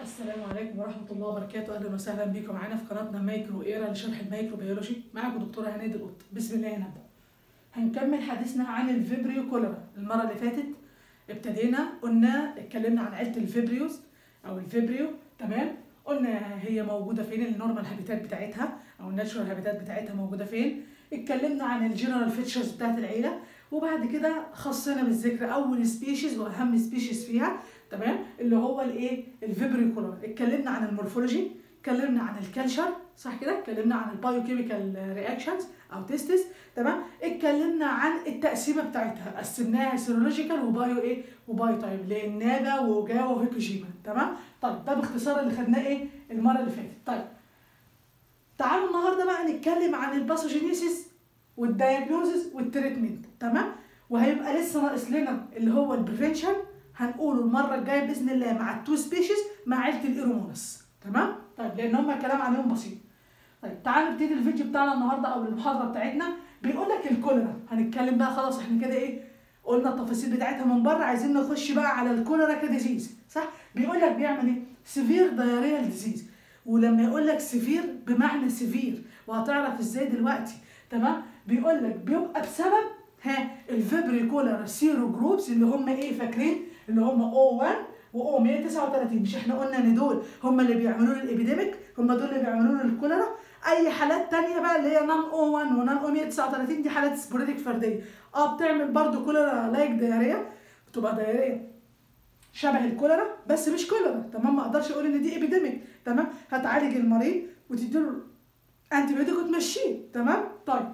السلام عليكم ورحمة الله وبركاته أهلا وسهلا بكم معانا في قناتنا مايكرو إيرا لشرح الميكروبيولوجي معاكم دكتورة هنادي القط بسم الله نبدأ هنكمل حديثنا عن الفيبريو كوليرا المرة اللي فاتت ابتدينا قلنا اتكلمنا عن عيلة الفيبريوز أو الفيبريو تمام قلنا هي موجودة فين النورمال هابيتات بتاعتها أو الناتشورال هابيتات بتاعتها موجودة فين اتكلمنا عن الجنرال فيتشرز بتاعت العيلة وبعد كده خصينا بالذكر أول سبيشيز وأهم سبيشيز فيها تمام اللي هو الايه الفيبريكولار اتكلمنا عن المورفولوجي اتكلمنا عن الكالشر صح كده اتكلمنا عن البايوكيميكال رياكشنز او تيستس تمام اتكلمنا عن التقسيمه بتاعتها قسمناها سيرولوجيكال وبايو ايه وبايو تايب لانابا وجاوا وهيكوجيما تمام طيب ده باختصار اللي خدناه ايه المره اللي فاتت طيب تعالوا النهارده بقى نتكلم عن الباثوجينيسيس والدايجنوزس والتريتمنت تمام وهيبقى لسه ناقص لنا اللي هو البريفنشن هنقوله المره الجايه باذن الله مع التو سبيشيز مع عيله الايرومونس تمام طيب لان هم الكلام عليهم بسيط طيب تعالوا نبتدي الفيديو بتاعنا النهارده او المحاضره بتاعتنا بيقول لك الكوليرا هنتكلم بقى خلاص احنا كده ايه قلنا التفاصيل بتاعتها من بره عايزين نخش بقى على الكوليرا كديزيز صح بيقول لك بيعمل ايه سيفير دايريال ديزيز ولما يقول لك سيفير بمعنى سيفير وهتعرف ازاي دلوقتي تمام بيقول لك بيبقى بسبب ها الفيبريكولار سيرو جروبس اللي هم ايه فاكرين اللي هم او 1 و او 139 مش احنا قلنا ان دول هم اللي بيعملوا لي الابيديميك هم دول اللي بيعملوا لي الكوليرا اي حالات تانية بقى اللي هي نان او 1 ونان او 139 دي حالات سبوريديك فرديه اه بتعمل برضو كوليرا لايك دايريا بتبقى دايريا شبه الكوليرا بس مش كوليرا تمام ما اقدرش اقول ان دي ابيديميك تمام هتعالج المريض وتديله انتي بيوتيك وتمشيه تمام طيب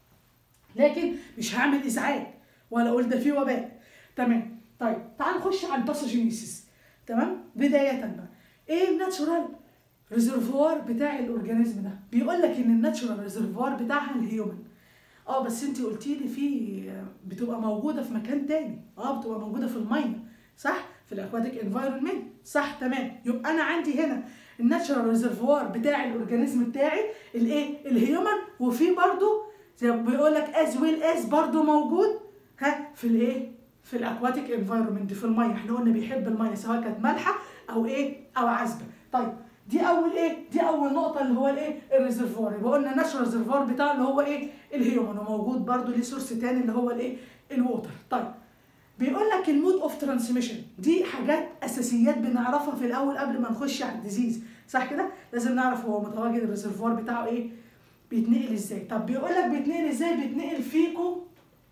لكن مش هعمل ازعاج ولا اقول ده في وباء تمام طيب تعال نخش على الباثوجينيسيس تمام بدايه بقى ايه الناتشورال ريزرفوار بتاع الاورجانيزم ده بيقول لك ان الناتشورال ريزرفوار بتاعها الهيومن اه بس انت قلتي لي في بتبقى موجوده في مكان تاني اه بتبقى موجوده في الميه صح في الاكواتيك انفايرمنت صح تمام يبقى انا عندي هنا الناتشورال ريزرفوار بتاع الاورجانيزم بتاعي الايه الهيومن وفي برضو زي ما بيقول لك از ويل از برضو موجود ها في الايه في الاكواتيك انفايرمنت في الميه احنا قلنا بيحب الميه سواء كانت مالحه او ايه او عذبه طيب دي اول ايه دي اول نقطه اللي هو الايه الريزرفوار يبقى قلنا ناتشورال ريزرفوار بتاعه اللي هو ايه الهيومن وموجود برضو ليه سورس تاني اللي هو الايه الووتر طيب بيقول لك المود اوف ترانسميشن دي حاجات اساسيات بنعرفها في الاول قبل ما نخش على الديزيز صح كده لازم نعرف هو متواجد الريزرفوار بتاعه ايه بيتنقل ازاي طب بيقول لك بيتنقل ازاي بيتنقل فيكو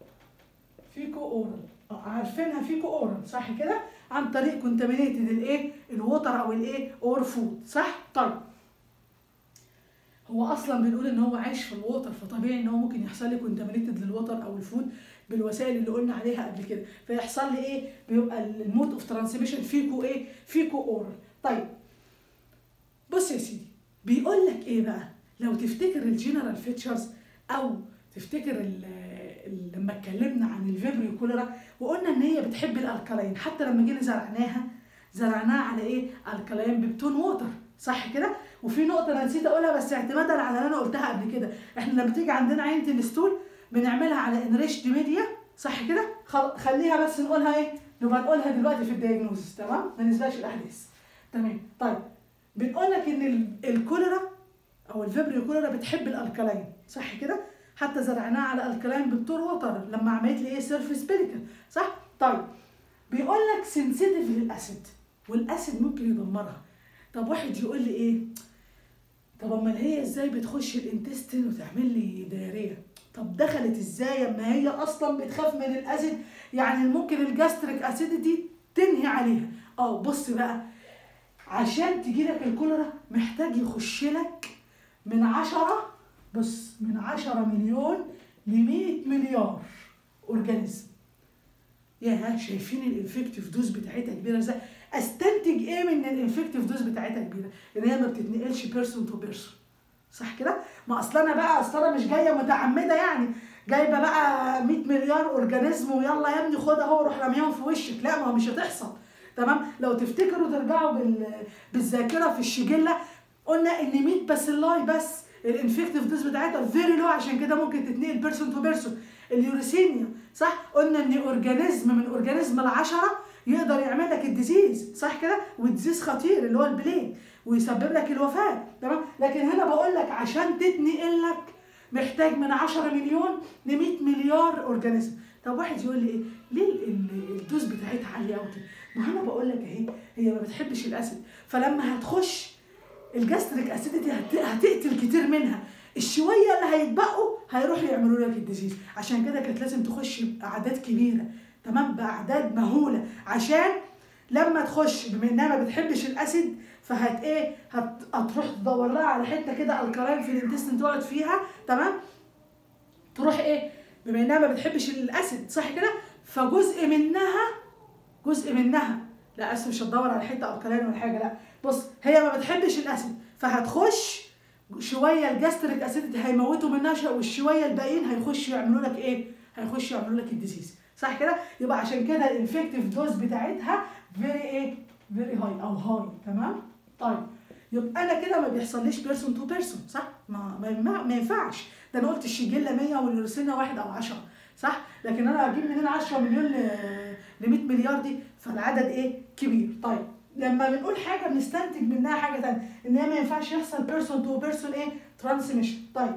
فيكو اورال عارفينها فيكو اورال صح كده عن طريق كونتامينيتد الايه الووتر او الايه اور فود صح طيب هو اصلا بنقول ان هو عايش في الووتر فطبيعي ان هو ممكن يحصل لي كونتامينيتد للووتر او الفود بالوسائل اللي قلنا عليها قبل كده فيحصل لي ايه بيبقى المود اوف ترانسميشن فيكو ايه فيكو اورال طيب بص يا سيدي بيقول لك ايه بقى لو تفتكر الجنرال فيتشرز او تفتكر ال ال لما اتكلمنا عن الفيبريو كوليرا وقلنا ان هي بتحب الالكالين حتى لما جينا زرعناها زرعناها على ايه الكالين ببتون ووتر صح كده وفي نقطه انا نسيت اقولها بس اعتمادا على اللي انا قلتها قبل كده احنا لما تيجي عندنا عينه الستول بنعملها على انريشد ميديا صح كده خليها بس نقولها ايه نبقى نقولها دلوقتي في الدايجنوزس تمام ما نسبقش الاحداث تمام طيب بنقول لك ان الكوليرا او الفيبريو كوليرا بتحب الالكالين صح كده حتى زرعناها على الكالين بالتور ووتر لما عملت لي ايه سيرفيس بيليكال صح طيب بيقول لك سنسيتيف للاسيد والاسيد ممكن يدمرها طب واحد يقول لي ايه طب امال هي ازاي بتخش الانتستين وتعمل لي دايريه طب دخلت ازاي اما هي اصلا بتخاف من الاسيد يعني ممكن الجاستريك اسيديتي تنهي عليها اه بص بقى عشان تجيلك الكوليرا محتاج يخش لك من عشرة بص من عشرة مليون لمية مليار اورجانيزم يا شايفين الانفكتيف دوز بتاعتها كبيره ازاي استنتج ايه من الانفكتيف دوز بتاعتها كبيره ان هي ما بتتنقلش بيرسون تو بيرسون صح كده ما اصل انا بقى اصل انا مش جايه متعمده يعني جايبه بقى 100 مليار اورجانيزم ويلا يا ابني خد اهو روح رميهم في وشك لا ما هو مش هتحصل تمام لو تفتكروا ترجعوا بال... بالذاكره في الشجله قلنا ان 100 باسيلاي بس الانفكتيف دوز بتاعتها فيري لو عشان كده ممكن تتنقل بيرسون تو بيرسون اليوريسينيا صح قلنا ان اورجانيزم من اورجانيزم العشرة يقدر يعمل لك الديزيز صح كده والديزيز خطير اللي هو البليد ويسبب لك الوفاه تمام لكن هنا بقول لك عشان تتنقل لك محتاج من 10 مليون ل 100 مليار اورجانيزم طب واحد يقول لي ايه ليه ال- ال- الدوز بتاعتها عاليه قوي كده ما انا بقول لك اهي هي ما بتحبش الاسيد فلما هتخش الجاستريك اسيديتي هت- هتقتل كتير منها الشويه اللي هيتبقوا هيروحوا يعملوا لك الديزيز عشان كده كانت لازم تخش باعداد كبيره تمام باعداد مهوله عشان لما تخش بما انها ما بتحبش الاسيد فهت ايه هت... هتروح تدور لها على حته كده الكلاين في الانتستين تقعد فيها تمام تروح ايه بما انها ما بتحبش الاسيد صح كده فجزء منها جزء منها لا اسف مش هتدور على حته الكلاين ولا حاجه لا بص هي ما بتحبش الاسيد فهتخش شويه الجاستريك اسيدتي هيموتوا منها شوية، والشويه الباقيين هيخشوا يعملوا لك ايه هيخشوا يعملوا لك الديزيز صح كده يبقى عشان كده الانفكتيف دوز بتاعتها فيري ايه فيري هاي او هاي تمام طيب يبقى انا كده ما بيحصليش بيرسون تو بيرسون صح ما ما, ما, ما ينفعش ده انا قلت الشيجيلا 100 واليورسينا واحد او 10 صح لكن انا اجيب منين 10 مليون ل ل 100 مليار دي فالعدد ايه كبير طيب لما بنقول حاجه بنستنتج منها حاجه ثانيه ان هي ما ينفعش يحصل بيرسون تو بيرسون ايه ترانسميشن طيب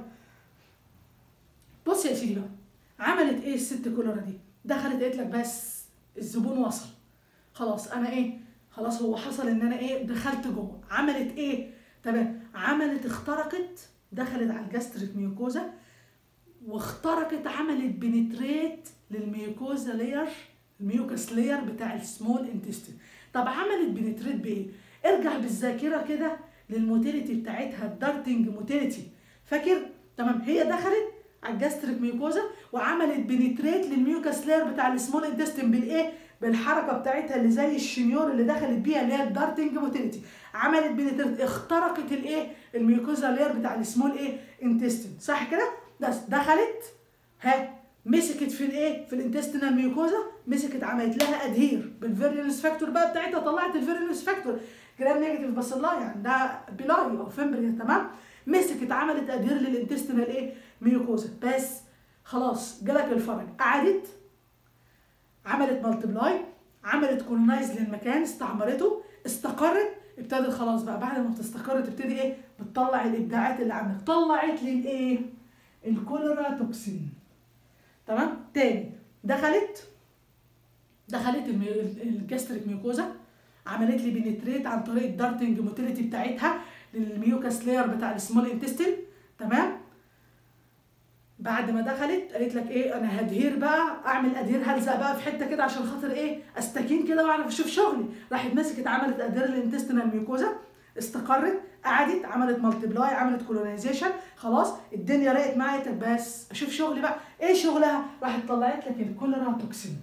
بص يا سيدي بقى عملت ايه الست كولرا دي دخلت قالت لك بس الزبون وصل خلاص انا ايه خلاص هو حصل ان انا ايه دخلت جوه عملت ايه تمام عملت اخترقت دخلت على الجاستريك ميوكوزا واخترقت عملت بنتريت للميوكوزا لير الميوكس لير بتاع السمول انتستين طب عملت بنتريت بايه ارجع بالذاكره كده للموتيليتي بتاعتها الدارتنج موتيليتي فاكر تمام هي دخلت على الجاستريك ميوكوزا وعملت بنتريت للميوكس لير بتاع السمول انتستين بالايه بالحركه بتاعتها اللي زي الشنيور اللي دخلت بيها اللي هي الدارتنج موتيليتي عملت بنتريت اخترقت الايه الميوكوزا لير بتاع السمول ايه انتستين صح كده بس دخلت ها مسكت في الايه في الانتستينال ميوكوزا مسكت عملت لها ادهير بالفيرينس فاكتور بقى بتاعتها طلعت الفيرينس فاكتور جرام نيجاتيف بس الله يعني ده بيلاي او فيمبري تمام مسكت عملت ادهير للانتستينال ايه ميوكوزا بس خلاص جالك الفرج قعدت عملت مالتبلاي عملت كولونايز للمكان استعمرته استقرت ابتدت خلاص بقى بعد ما بتستقر تبتدي ايه بتطلع الابداعات اللي عندك طلعت لي الايه الكوليرا توكسين تمام تاني دخلت دخلت المي... الجاستريك ميوكوزا عملت لي بنتريت عن طريق الدارتنج موتيليتي بتاعتها للميوكاس لاير بتاع السمول انتستين تمام بعد ما دخلت قالت لك ايه انا هدهير بقى اعمل ادهير هلزق بقى في حته كده عشان خاطر ايه استكين كده واعرف اشوف شغلي راحت مسكت عملت ادهير الانتستينال ميوكوزا استقرت قعدت عملت مالتبلاي عملت كولونيزيشن خلاص الدنيا رقت معايا طب بس اشوف شغلي بقى ايه شغلها راحت طلعت لك الكوليرا توكسين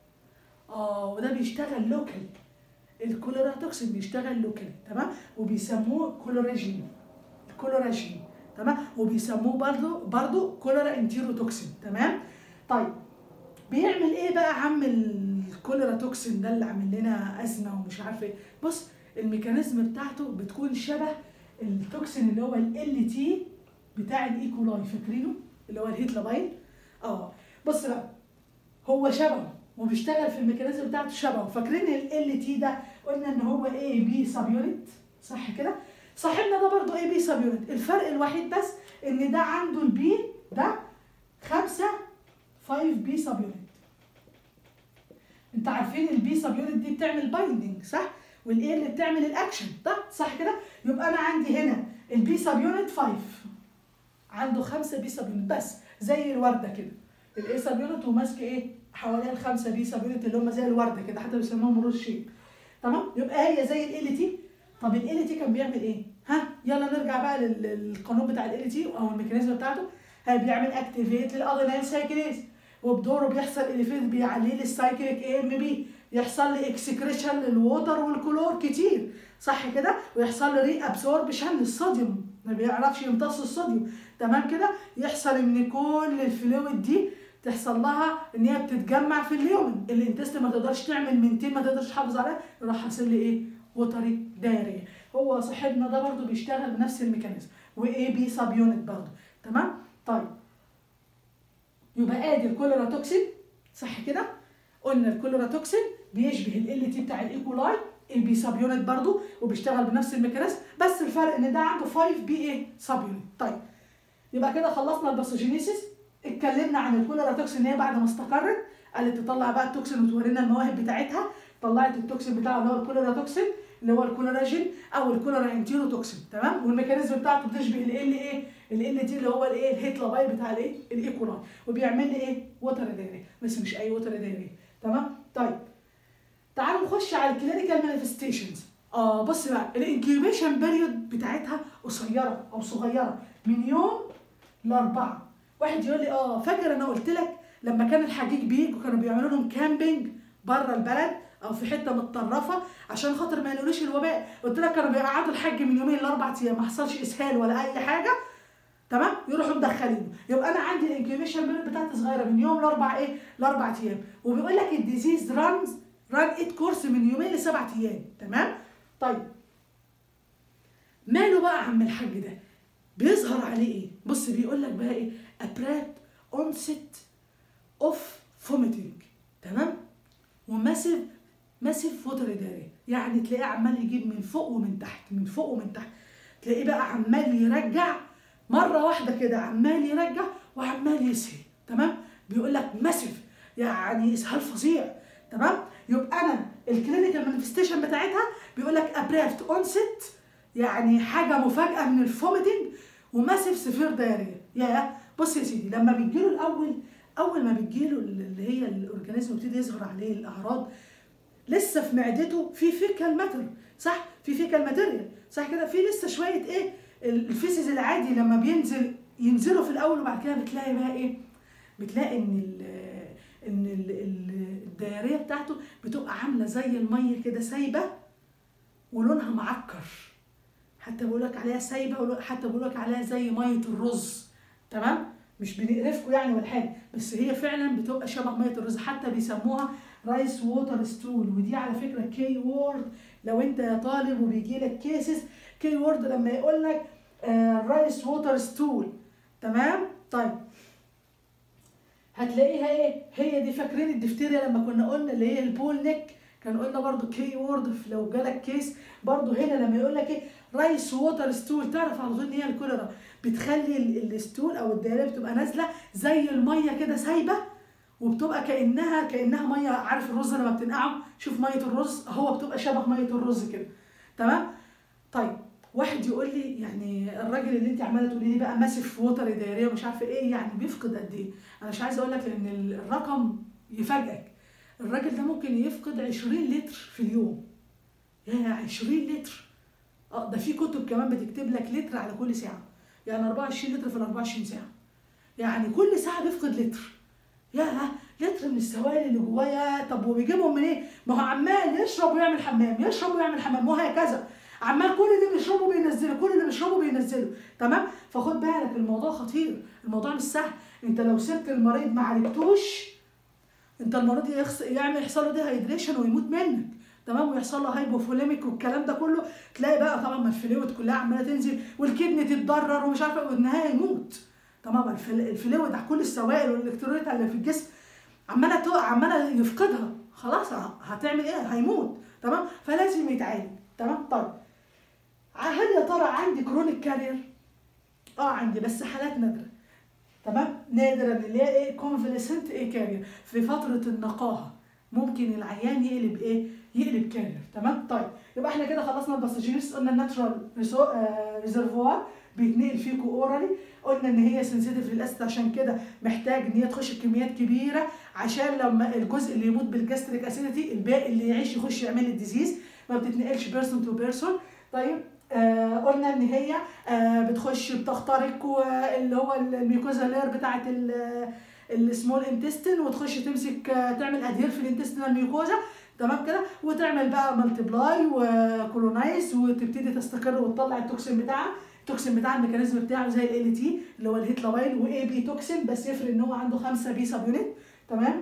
اه وده بيشتغل لوكال الكوليرا توكسين بيشتغل لوكال تمام وبيسموه كولوراجين الكولوراجين تمام وبيسموه برضو برضو كوليرا انتيروتوكسين تمام طيب بيعمل ايه بقى عم الكوليرا توكسين ده اللي عامل لنا ازمه ومش عارف ايه بص الميكانيزم بتاعته بتكون شبه التوكسين اللي هو ال تي بتاع الايكولاي فاكرينه اللي هو الهيتلاباين اه بص بقى هو شبهه وبيشتغل في الميكانيزم بتاعته شبهه فاكرين ال تي ده قلنا ان هو اي بي سب يونت صح كده صاحبنا ده برضه اي بي سب يونت الفرق الوحيد بس ان ده عنده البي ده خمسة 5 بي سب يونت انت عارفين البي سب يونت دي بتعمل بايندنج صح والايه اللي بتعمل الاكشن ده صح كده يبقى انا عندي هنا البي سب يونت 5 عنده خمسة بي سب يونت بس زي الورده كده الاي سب يونت وماسك ايه حواليها الخمسه بي سب يونت اللي هم زي الورده كده حتى بيسموهم روز شيب تمام يبقى هي زي ال تي طب ال تي كان بيعمل ايه ها يلا نرجع بقى لل- للقانون بتاع ال تي او الميكانيزم بتاعته ها بيعمل اكتيفيت للادرينال سايكليز وبدوره بيحصل اليفيت بيعلي لي السايكليك اي ام بي يحصل لي اكسكريشن للووتر والكلور كتير صح كده ويحصل لي ري ابسوربشن للصوديوم ما بيعرفش يمتص الصوديوم تمام كده يحصل ان كل الفلويد دي تحصل لها ان هي بتتجمع في اليومن الانتست ما تقدرش تعمل منتين ما تقدرش تحافظ عليها يروح حاصل لي ايه وتري دايريه هو صاحبنا ده برضو بيشتغل بنفس الميكانيزم واي بي سب يونت برضو تمام طيب يبقى ادي الكوليرا توكسين صح كده قلنا الكوليرا توكسين بيشبه ال تي بتاع الايكولاي البي سب يونت برضه وبيشتغل بنفس الميكانيزم بس الفرق ان ده عنده 5 بي ايه سب يونت طيب يبقى كده خلصنا الباثوجينيسيس اتكلمنا عن الكوليرا توكسين ان هي بعد ما استقرت قالت تطلع بقى التوكسين وتورينا المواهب بتاعتها طلعت التوكسين بتاعها اللي هو الكوليرا توكسين اللي هو الكولاراجين او الكوليرا انتيرو توكسين تمام والميكانيزم بتاعته بتشبه ال ال ايه ال ال تي اللي هو الايه الهيتلاباي بتاع الايه الايكولاي وبيعمل لي ايه ووتر دايري بس مش اي ووتر دايري تمام طيب تعالوا نخش على الكلينيكال مانيفستيشنز اه بص بقى الانكيوبيشن بيريود بتاعتها قصيره او صغيره من يوم لاربعه واحد يقول لي اه فاكر انا قلت لك لما كان الحجيج بيجوا كانوا بيعملوا لهم كامبينج بره البلد او في حته متطرفه عشان خاطر ما ينقلوش الوباء قلت لك كانوا بيقعدوا الحج من يومين لاربع ايام ما حصلش اسهال ولا اي حاجه تمام يروحوا مدخلينه يبقى انا عندي الانكيوبيشن بيريود بتاعتي صغيره من يوم لاربع ايه لاربع ايام وبيقول لك الديزيز رانز ران ات كورس من يومين لسبع ايام تمام طيب ماله بقى عم الحاج ده بيظهر عليه ايه بص بيقول لك بقى ايه ابرات اونست اوف فوميتنج تمام وماسيف ماسيف ووتر داري يعني تلاقيه عمال يجيب من فوق ومن تحت من فوق ومن تحت تلاقيه بقى عمال يرجع مره واحده كده عمال يرجع وعمال يسهل تمام بيقول لك ماسيف يعني اسهال فظيع تمام يبقى انا الكلينيكال مانيفستيشن بتاعتها بيقول لك ابرافت اونست يعني حاجه مفاجاه من الفوميتنج وماسيف سفير دايريا يا بص يا سيدي لما بتجيله الاول اول ما بتجيله اللي هي الاورجانيزم يبتدي يظهر عليه الاعراض لسه في معدته في فيكال ماتر صح في فيكال ماتيريال صح كده في لسه شويه ايه الفيسز العادي لما بينزل ينزلوا في الاول وبعد كده بتلاقي بقى ايه بتلاقي ان ال ان ال الدايريه بتاعته بتبقى عامله زي الميه كده سايبه ولونها معكر حتى بقول لك عليها سايبه حتى بقول لك عليها زي ميه الرز تمام مش بنقرفكم يعني ولا حاجه بس هي فعلا بتبقى شبه ميه الرز حتى بيسموها رايس ووتر ستول ودي على فكره كي وورد لو انت يا طالب وبيجي لك كيسز كي وورد لما يقول لك رايس ووتر ستول تمام طيب هتلاقيها ايه هي دي فاكرين الدفتيريا لما كنا قلنا اللي هي البول نيك كان قلنا برضو كي وورد لو جالك كيس برضو هنا لما يقول لك ايه رايس ووتر ستول تعرف على طول ان هي الكوليرا بتخلي الستول او الدايره بتبقى نازله زي الميه كده سايبه وبتبقى كانها كانها ميه عارف الرز لما بتنقعه شوف ميه الرز هو بتبقى شبه ميه الرز كده تمام طيب واحد يقول لي يعني الراجل اللي انت عماله تقولي لي بقى ماسف ووتر دايريه ومش عارفه ايه يعني بيفقد قد ايه انا مش عايزه اقول لك لان الرقم يفاجئك الراجل ده ممكن يفقد 20 لتر في اليوم يا 20 لتر اه ده في كتب كمان بتكتب لك لتر على كل ساعه يعني 24 لتر في ال 24 ساعه يعني كل ساعه بيفقد لتر يا لتر من السوائل اللي جوايا طب وبيجيبهم من ايه؟ ما هو عمال يشرب ويعمل حمام يشرب ويعمل حمام وهكذا عمال كل اللي بيشربه بينزله كل اللي بيشربه بينزله تمام فخد بالك الموضوع خطير الموضوع مش سهل انت لو سبت المريض ما عالجتوش انت المريض يخص... يعمل يحصل له ديهايدريشن ويموت منك تمام ويحصل له هايبوفوليميك والكلام ده كله تلاقي بقى طبعا ما الفلويد كلها عماله تنزل والكدني تتضرر ومش عارفه والنهايه يموت تمام الفلويد على كل السوائل والالكترونات اللي في الجسم عماله تقع عماله يفقدها خلاص هتعمل ايه هيموت تمام فلازم يتعالج تمام طيب هل يا ترى عندي كرونيك كارير اه عندي بس حالات نادره تمام نادرا اللي هي ايه كونفلسنت ايه كارير في فتره النقاهه ممكن العيان يقلب ايه يقلب كارير تمام طيب يبقى احنا كده خلصنا الباساجيرز قلنا الناتشرال ريزرفوار بيتنقل فيكو اورالي قلنا ان هي سنسيتيف للاسيد عشان كده محتاج ان هي تخش بكميات كبيره عشان لما الجزء اللي يموت بالجاستريك اسيديتي الباقي اللي يعيش يخش يعمل الديزيز ما بتتنقلش بيرسون تو بيرسون طيب آه قلنا ان هي آه بتخش بتخترق اللي هو الميوكوزا لير بتاعه السمول انتستين وتخش تمسك آه تعمل ادهير في الانتستينال ميوكوزا تمام كده وتعمل بقى مالتيبلاي وكولونايز وتبتدي تستقر وتطلع التوكسين بتاعها التوكسين بتاع الميكانيزم بتاعه زي ال تي اللي هو الهيتلاويل واي بي توكسين بس يفرق ان هو عنده 5 بي سب يونت تمام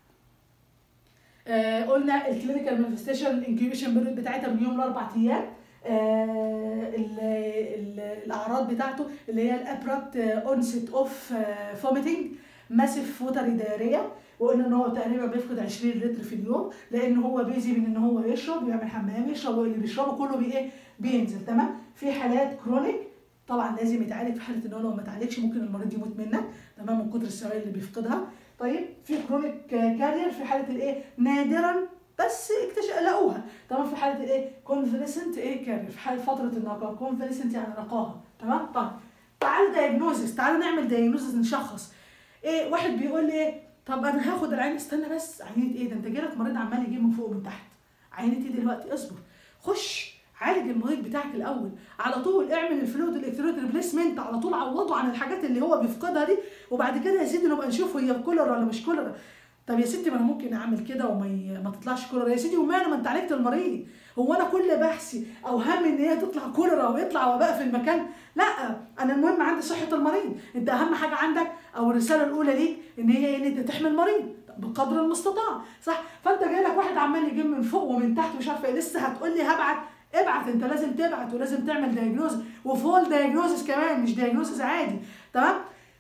آه قلنا الكلينيكال مانيفستيشن الانكيوبيشن بيريود بتاعتها من يوم لاربع ايام آه ال ال الاعراض بتاعته اللي هي الابرابت اونست اوف فوميتنج ماسيف ووتري دايريا وقلنا ان هو تقريبا بيفقد 20 لتر في اليوم لان هو بيزي من ان هو يشرب ويعمل حمام يشرب واللي بيشربه كله بي ايه بينزل تمام في حالات كرونيك طبعا لازم يتعالج في حاله ان هو لو ما اتعالجش ممكن المريض يموت منك تمام من كتر السوائل اللي بيفقدها طيب في كرونيك كارير في حاله الايه نادرا بس اكتشف لقوها تمام في حاله الايه كونفليسنت ايه كارير في حاله فتره النقاهه كونفليسنت يعني نقاهه تمام طيب تعالوا دايجنوزس تعالوا نعمل دايجنوزس نشخص ايه واحد بيقول لي ايه طب انا هاخد العين استنى بس عينه ايه ده انت جالك مريض عمال يجيب من فوق ومن تحت عينه ايه دلوقتي اصبر خش عالج المريض بتاعك الاول على طول اعمل الفلويد الالكترود ريبليسمنت على طول عوضه عن الحاجات اللي هو بيفقدها دي وبعد كده يا سيدي نبقى نشوف هي كولر ولا مش كولر طب يا ستي ما انا ممكن اعمل كده وما ي... ما تطلعش كولر يا سيدي وماله ما انت عالجت المريض هو انا كل بحثي او همي ان هي تطلع كولر او يطلع وباء في المكان لا انا المهم عندي صحه المريض انت اهم حاجه عندك او الرساله الاولى ليك ان هي ان انت تحمي المريض بقدر المستطاع صح فانت جاي لك واحد عمال يجيب من فوق ومن تحت ومش عارفه ايه لسه هتقول لي هبعت ابعت انت لازم تبعت ولازم تعمل دايجنوز وفول دايجنوزس كمان مش دايجنوزس عادي تمام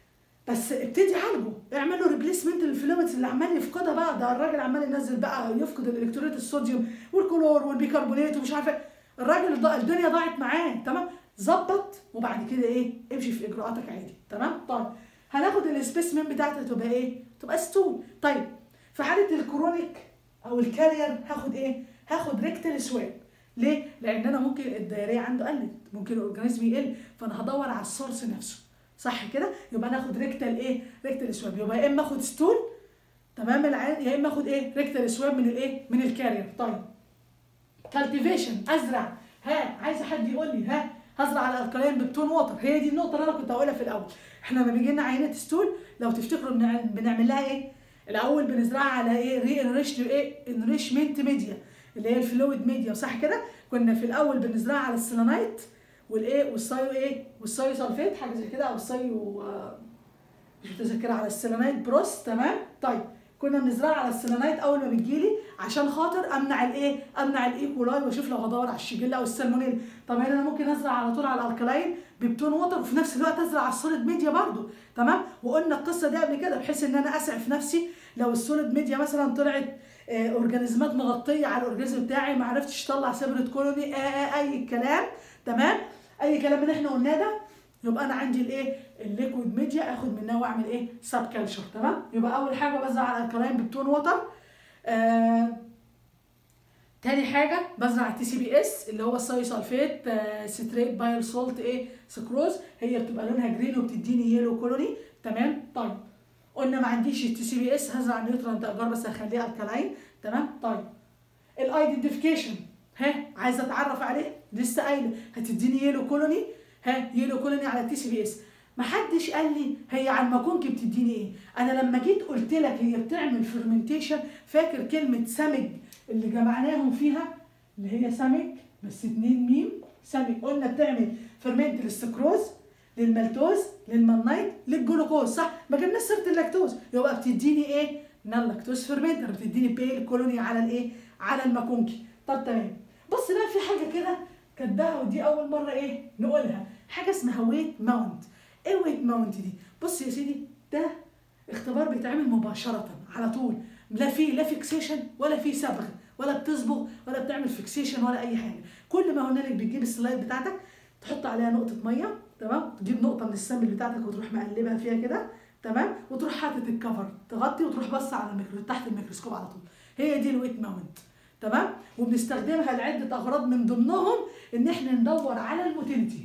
بس ابتدي عالجه اعمل له ريبليسمنت للفلويدز اللي عمال يفقدها بقى ده الراجل عمال ينزل بقى يفقد الالكتروليت الصوديوم والكلور والبيكربونات ومش عارفه الراجل ضاع الدنيا ضاعت معاه تمام ظبط وبعد كده ايه امشي في اجراءاتك عادي تمام طيب هناخد السبيسمن بتاعتها تبقى ايه تبقى ستول طيب في حاله الكرونيك او الكارير هاخد ايه هاخد ريكتال سواب ليه لان انا ممكن الدايريه عنده قلت ممكن الاورجانيزم يقل فانا هدور على السورس نفسه صح كده يبقى ناخد ريكتال ايه ريكتال سواب يبقى يا اما اخد ستول تمام العين يا اما اخد ايه ريكتال سواب من الايه من الكارير طيب كالتيفيشن ازرع ها عايز حد يقول لي ها هزرع على الكلاين بتون ووتر هي دي النقطه اللي انا كنت هقولها في الاول احنا لما بيجي لنا عينه ستول لو تفتكروا بنعمل لها ايه الاول بنزرعها على ايه ري انريش ايه انريشمنت ميديا اللي هي الفلويد ميديا صح كده كنا في الاول بنزرعها على السيلانايت والايه والصايو ايه والصايو سلفيت حاجه زي كده او الصايو مش متذكره على السيلانايت بروس تمام طيب كنا بنزرعها على السيلانايت اول ما بتجيلي عشان خاطر امنع الايه امنع الايكولاي واشوف لو هدور على الشيجيلا او السالمونيلا طب هنا انا ممكن ازرع على طول على الالكلاين ببتون ووتر وفي نفس الوقت ازرع على السوليد ميديا برضو تمام وقلنا القصه دي قبل كده بحيث ان انا اسعف نفسي لو السوليد ميديا مثلا طلعت آه اورجانيزمات مغطيه على الاورجانيزم بتاعي ما عرفتش اطلع سبرة كولوني آه آه اي كلام تمام اي كلام اللي احنا قلناه ده يبقى انا عندي الايه الليكويد ميديا اخد منها واعمل ايه سب كالشر تمام يبقى اول حاجه بزرع على الكلاين بتون ووتر آه تاني حاجه بزرع التي سي بي اس اللي هو الصاي سلفيت آه ستريت بايل سولت ايه سكروز هي بتبقى لونها جرين وبتديني يلو كولوني تمام طيب قلنا ما عنديش التي سي بي اس هزرع نيوترال اجار بس هخليها الكلاين تمام طيب الايدنتيفيكيشن ها عايزه اتعرف عليه لسه قايله هتديني يلو كولوني ها يلو كولوني على التي سي بي اس محدش قال لي هي على المكونك بتديني ايه انا لما جيت قلت لك هي بتعمل فيرمنتيشن فاكر كلمه سمج اللي جمعناهم فيها اللي هي سمج بس اتنين ميم سمج قلنا بتعمل فيرمنت للسكروز للمالتوز للمنايت للجلوكوز صح ما جبناش سيره اللاكتوز يبقى بتديني ايه نال لاكتوز فيرمنتر بتديني بيل كولوني على الايه على المكونكي طب تمام بص بقى في حاجه كده كاتباها ودي اول مره ايه نقولها حاجه اسمها ويت ماونت ايه ويت ماونت دي بص يا سيدي ده اختبار بيتعمل مباشره على طول لا في لا فيكسيشن ولا في صبغ ولا بتصبغ ولا بتعمل فيكسيشن ولا اي حاجه كل ما هنالك بتجيب السلايد بتاعتك تحط عليها نقطه ميه تمام تجيب نقطه من السامبل بتاعتك وتروح مقلبها فيها كده تمام وتروح حاطط الكفر تغطي وتروح بص على الميكرو تحت الميكروسكوب على طول هي دي الويت ماونت تمام وبنستخدمها لعده اغراض من ضمنهم ان احنا ندور على الموتيليتي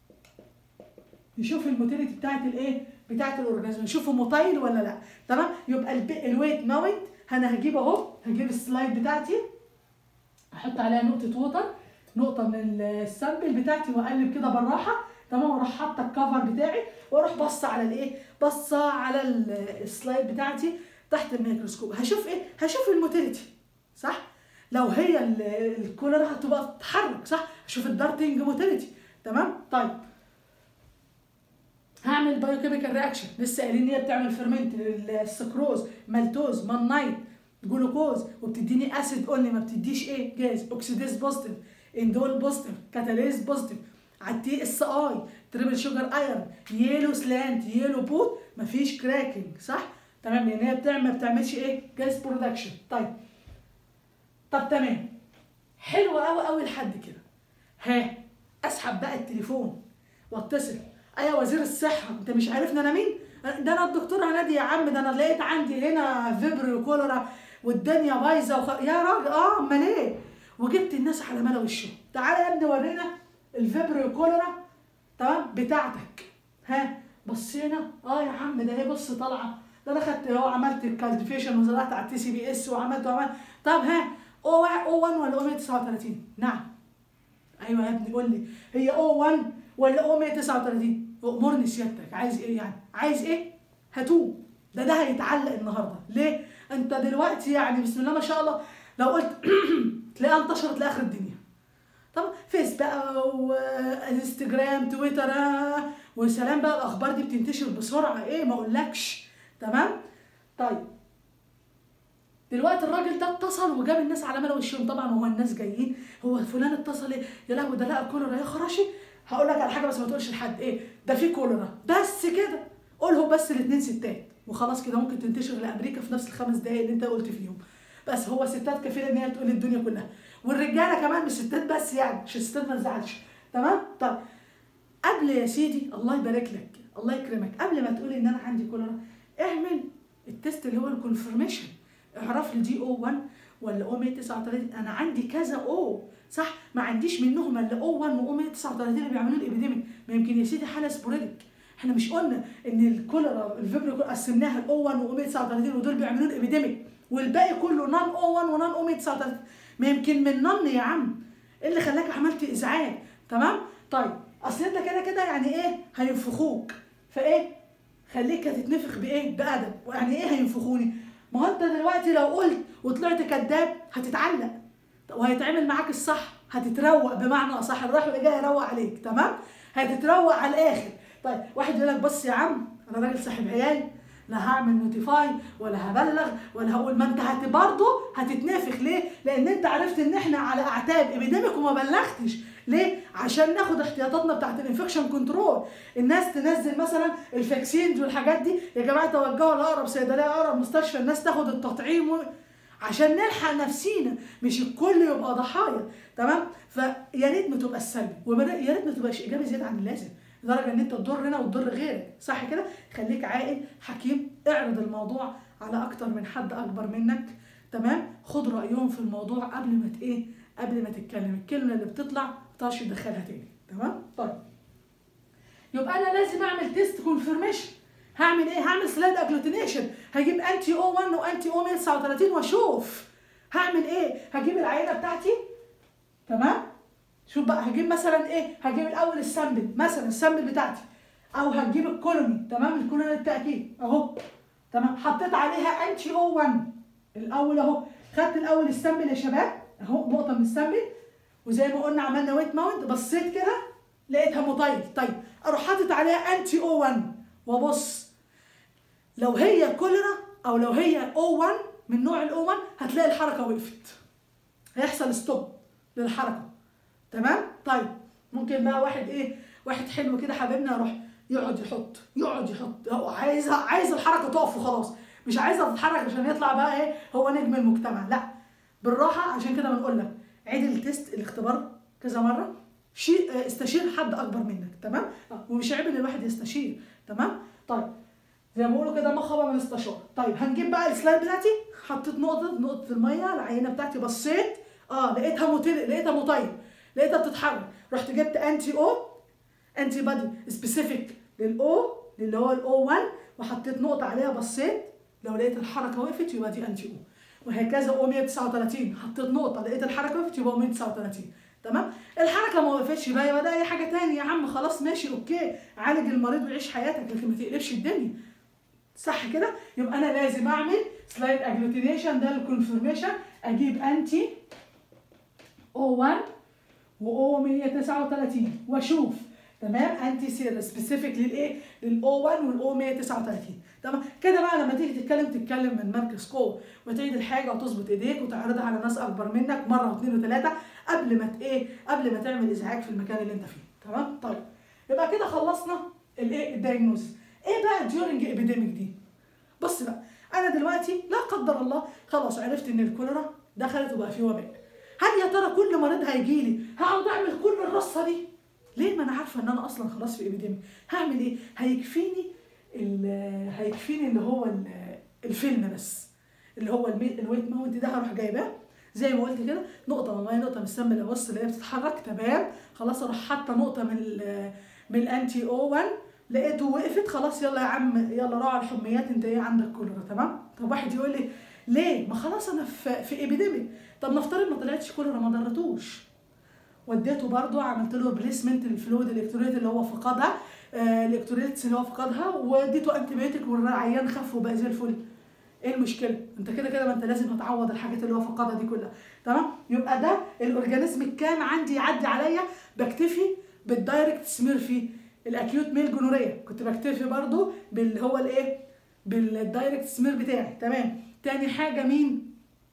نشوف الموتيليتي بتاعت الايه بتاعت الاورجانيزم نشوفه موتايل ولا لا تمام يبقى الويت ماونت انا هجيب اهو هجيب السلايد بتاعتي احط عليها نقطه ووتر نقطه من السامبل بتاعتي واقلب كده بالراحه تمام واروح حاطه الكفر بتاعي واروح باصه على الايه باصه على السلايد بتاعتي تحت الميكروسكوب هشوف ايه هشوف الموتيليتي صح لو هي الكولر هتبقى تتحرك صح اشوف الدارتنج موتيليتي تمام طيب هعمل بايوكيميكال رياكشن لسه قايلين ان هي بتعمل فيرمنت للسكروز مالتوز مانايت جلوكوز وبتديني اسيد اونلي ما بتديش ايه جاز اوكسيديز بوزيتيف اندول بوزيتيف كاتاليز بوزيتيف على التي اس اي تريبل شوجر ايرون يلو سلانت يلو بوت مفيش كراكنج صح تمام لان هي بتعمل ما بتعملش ايه جاز برودكشن طيب طب تمام حلو قوي قوي لحد كده ها اسحب بقى التليفون واتصل ايوه وزير الصحه انت مش عارفني انا مين ده انا الدكتور عنادي يا عم ده انا لقيت عندي هنا فيبريو كوليرا والدنيا بايظه وخ... يا راجل اه امال ايه وجبت الناس على ملا وشهم تعالى يا ابني ورينا الفيبريو كوليرا تمام بتاعتك ها بصينا اه يا عم ده ايه بص طالعه ده انا خدت اهو عملت الكالتيفيشن وزرعت على التي سي بي اس وعملت وعملت طب ها او او 1 ولا او 139 نعم ايوه يا ابني قول لي هي او 1 ولا او 139 امرني سيادتك عايز ايه يعني عايز ايه هاتوه ده ده هيتعلق النهارده ليه انت دلوقتي يعني بسم الله ما شاء الله لو قلت تلاقيها انتشرت لاخر الدنيا طب فيس بقى وانستجرام تويتر آه، وسلام بقى الاخبار دي بتنتشر بسرعه ايه ما اقولكش تمام طيب دلوقتي الراجل ده اتصل وجاب الناس على ملا وشهم طبعا هو الناس جايين هو فلان اتصل ايه يا لهوي ده لقى كوليرا يا خراشي هقول لك على حاجه بس ما تقولش لحد ايه ده في كوليرا بس كده قولهم بس الاثنين ستات وخلاص كده ممكن تنتشر لامريكا في نفس الخمس دقايق اللي انت قلت فيهم بس هو ستات كفيله ان هي تقول الدنيا كلها والرجاله كمان مش ستات بس يعني عشان الستات ما تزعلش تمام طب قبل يا سيدي الله يبارك لك الله يكرمك قبل ما تقولي ان انا عندي كوليرا اعمل التست اللي هو الكونفرميشن اعرف لي دي او 1 ولا او 139 انا عندي كذا او صح ما عنديش منهم الا او 1 و 139 اللي بيعملوا الابيديميك ما يمكن يا سيدي حاله سبوريدك احنا مش قلنا ان الكوليرا الفيبريو قسمناها ل او 1 و 139 ودول بيعملوا الابيديميك والباقي كله نون او 1 ونون او 139 ما يمكن من نون يا عم ايه اللي خلاك عملت ازعاج تمام طيب اصل انت كده كده يعني ايه هينفخوك فايه خليك هتتنفخ بايه بادب يعني ايه هينفخوني ما هو انت دلوقتي لو قلت وطلعت كذاب هتتعلق وهيتعمل معاك الصح هتتروق بمعنى اصح الرايح واللي جاي يروق عليك تمام هتتروق على الاخر طيب واحد يقول لك بص يا عم انا راجل صاحب عيال لا هعمل نوتيفاي ولا هبلغ ولا هقول ما انت هت برضه هتتنفخ ليه؟ لان انت عرفت ان احنا على اعتاب ابيديميك وما بلغتش ليه؟ عشان ناخد احتياطاتنا بتاعت الانفكشن كنترول الناس تنزل مثلا الفاكسين والحاجات دي يا جماعه توجهوا لاقرب صيدليه اقرب مستشفى الناس تاخد التطعيم و... عشان نلحق نفسينا مش الكل يبقى ضحايا تمام فيا ريت ما تبقى السلبي ويا ريت ما تبقاش ايجابي زياده عن اللازم لدرجه ان انت تضر هنا وتضر غيرك صح كده خليك عاقل حكيم اعرض الموضوع على اكتر من حد اكبر منك تمام خد رايهم في الموضوع قبل ما ت- ايه قبل ما تتكلم الكلمه اللي بتطلع ما تقدرش تدخلها تاني تمام طيب يبقى انا لازم اعمل تيست كونفirmation هعمل ايه هعمل سلايد اجلوتينيشن هجيب انتي او 1 وانتي او 139 واشوف هعمل ايه هجيب العينه بتاعتي تمام شوف بقى هجيب مثلا ايه هجيب الاول السامبل مثلا السامبل بتاعتي او هتجيب الكولوني تمام الكولوني للتاكيد اهو تمام حطيت عليها انتي او 1 الاول اهو خدت الاول السامبل يا شباب اهو نقطه من السامبل وزي ما قلنا عملنا ويت ماونت بصيت كده لقيتها مطيل طيب اروح حاطط عليها انتي او 1 وابص لو هي كوليرا او لو هي او 1 من نوع الاو 1 هتلاقي الحركه وقفت هيحصل ستوب للحركه تمام طيب ممكن بقى واحد ايه واحد حلو كده حبيبنا يروح يقعد يحط يقعد يحط هو عايز عايز الحركه تقف وخلاص مش عايزها تتحرك عشان يطلع بقى ايه هو نجم المجتمع لا بالراحه عشان كده بنقول لك عيد التست الاختبار كذا مره شيء اه، استشير حد اكبر منك تمام اه، ومش عيب ان الواحد يستشير تمام طيب زي ما بيقولوا كده ما خاب من استشار طيب هنجيب بقى السلايد بتاعتي حطيت نقطه نقطه الميه العينه بتاعتي بصيت اه لقيتها مطيل لقيتها مطيل لقيتها بتتحرك رحت جبت انتي او انتي بادي سبيسيفيك للاو اللي هو الاو 1 وحطيت نقطه عليها بصيت لو لقيت الحركه وقفت يبقى دي انتي او وهكذا او 139 حطيت نقطه لقيت الحركه وقفت يبقى او 139 تمام الحركه ما وقفتش يبقى يبقى ده اي حاجه تاني يا عم خلاص ماشي اوكي عالج المريض وعيش حياتك لكن ما تقلبش الدنيا صح كده يبقى انا لازم اعمل سلايد اجلوتينيشن ده الكونفirmation اجيب انتي او 1 و 139 واشوف تمام انتي سير سبيسيفيك للايه للاو 1 والاو 139 تمام كده بقى لما تيجي تتكلم تتكلم من مركز قوه وتعيد الحاجه وتظبط ايديك وتعرضها على ناس اكبر منك مره واثنين وثلاثه قبل ما ت- ايه قبل ما تعمل ازعاج في المكان اللي انت فيه تمام طيب يبقى كده خلصنا الايه الدايجنوز ايه بقى ديورنج ابيديميك دي بص بقى انا دلوقتي لا قدر الله خلاص عرفت ان الكوليرا دخلت وبقى في وباء هل يا ترى كل مريض هيجي لي هقعد اعمل كل الرصه دي ليه ما انا عارفه ان انا اصلا خلاص في ايبيديمي هعمل ايه هيكفيني ال- هيكفيني اللي هو ال- الفيلم بس اللي هو المي- الويت ماونت ده هروح جايباه زي ما قلت كده نقطه من الميه نقطه من السم اللي بص اللي هي بتتحرك تمام خلاص اروح حاطه نقطه من ال- من الانتي او 1 لقيته وقفت خلاص يلا يا عم يلا روح على الحميات انت ايه عندك كوليرا تمام طب واحد يقول لي ليه ما خلاص انا في في ايبيديميك طب نفترض ما طلعتش كوليرا ما ضرتوش وديته برضو عملت له ريبليسمنت للفلويد الالكتروليت اللي هو فقدها آه الالكتروليتس اللي هو فقدها واديته انتي بيوتيك والعيان خف وبقى زي الفل ايه المشكله انت كده كده ما انت لازم هتعوض الحاجات اللي هو فقدها دي كلها تمام يبقى ده الاورجانيزم الكام عندي يعدي عليا بكتفي بالدايركت سمير فيه الاكيوت ميل جونوريا كنت بكتفي برضو باللي هو الايه بالدايركت سمير بتاعي تمام تاني حاجه مين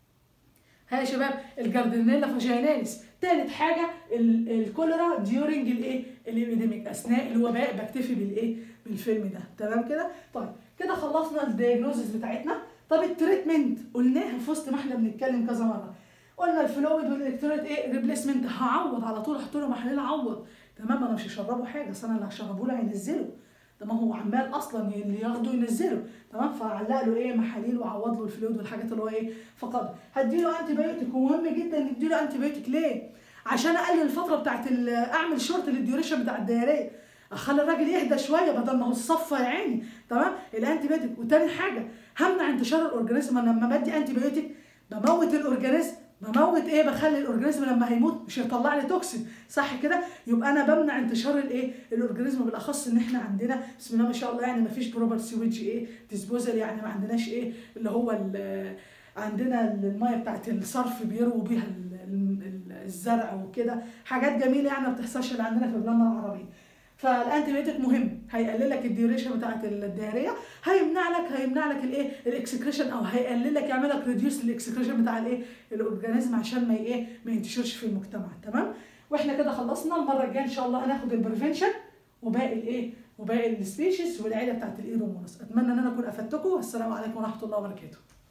ها يا شباب الجاردنيلا فاجيناليس تالت حاجه ال- الكوليرا ديورنج الايه الابيديميك اثناء الوباء بكتفي بالايه بالفيلم ده تمام كده طيب كده خلصنا الدياجنوزس بتاعتنا طب التريتمنت قلناها في وسط ما احنا بنتكلم كذا مره قلنا الفلويد والالكتروليت ايه ريبليسمنت هعوض على طول احط له محلول اعوض تمام انا مش هشربه حاجه اصل انا اللي هشربه له هينزله ده ما هو عمال اصلا اللي ياخده ينزله تمام فعلق له ايه محاليل واعوض له الفلويد والحاجات اللي هو ايه فقدها هديله انتي بايوتيك ومهم جدا نديله انتي بايوتيك ليه عشان اقلل الفتره بتاعت ال- اعمل شورت للديوريشن بتاع الدياريه اخلي الراجل يهدى شويه بدل ما هو الصفى يا عيني تمام الانتي بايوتيك وتاني حاجه همنع انتشار الاورجانيزم انا لما بدي انتي بايوتيك بموت الاورجانيزم بموت ايه بخلي الاورجانيزم لما هيموت مش هيطلع لي توكسين صح كده يبقى انا بمنع انتشار الايه الاورجانيزم بالاخص ان احنا عندنا بسم الله ما شاء الله يعني ما فيش بروبر سيويج ايه ديسبوزال يعني ما عندناش ايه اللي هو ال- عندنا الميه بتاعت الصرف بيرووا بيها ال- ال- الزرع وكده حاجات جميله يعني ما بتحصلش اللي عندنا في بلادنا العربيه فالانتي بيوتيك مهم هيقلل لك الديوريشن بتاعت الدهريه هيمنع لك هيمنع لك الايه الاكسكريشن او هيقلل لك يعمل لك ريديوس الاكسكريشن بتاع الايه الاورجانيزم عشان ما ايه ما ينتشرش في المجتمع تمام واحنا كده خلصنا المره الجايه ان شاء الله هناخد البريفنشن وباقي الايه وباقي السبيشيز والعيله بتاعت الايرومونس اتمنى ان انا اكون افدتكم والسلام عليكم ورحمه الله وبركاته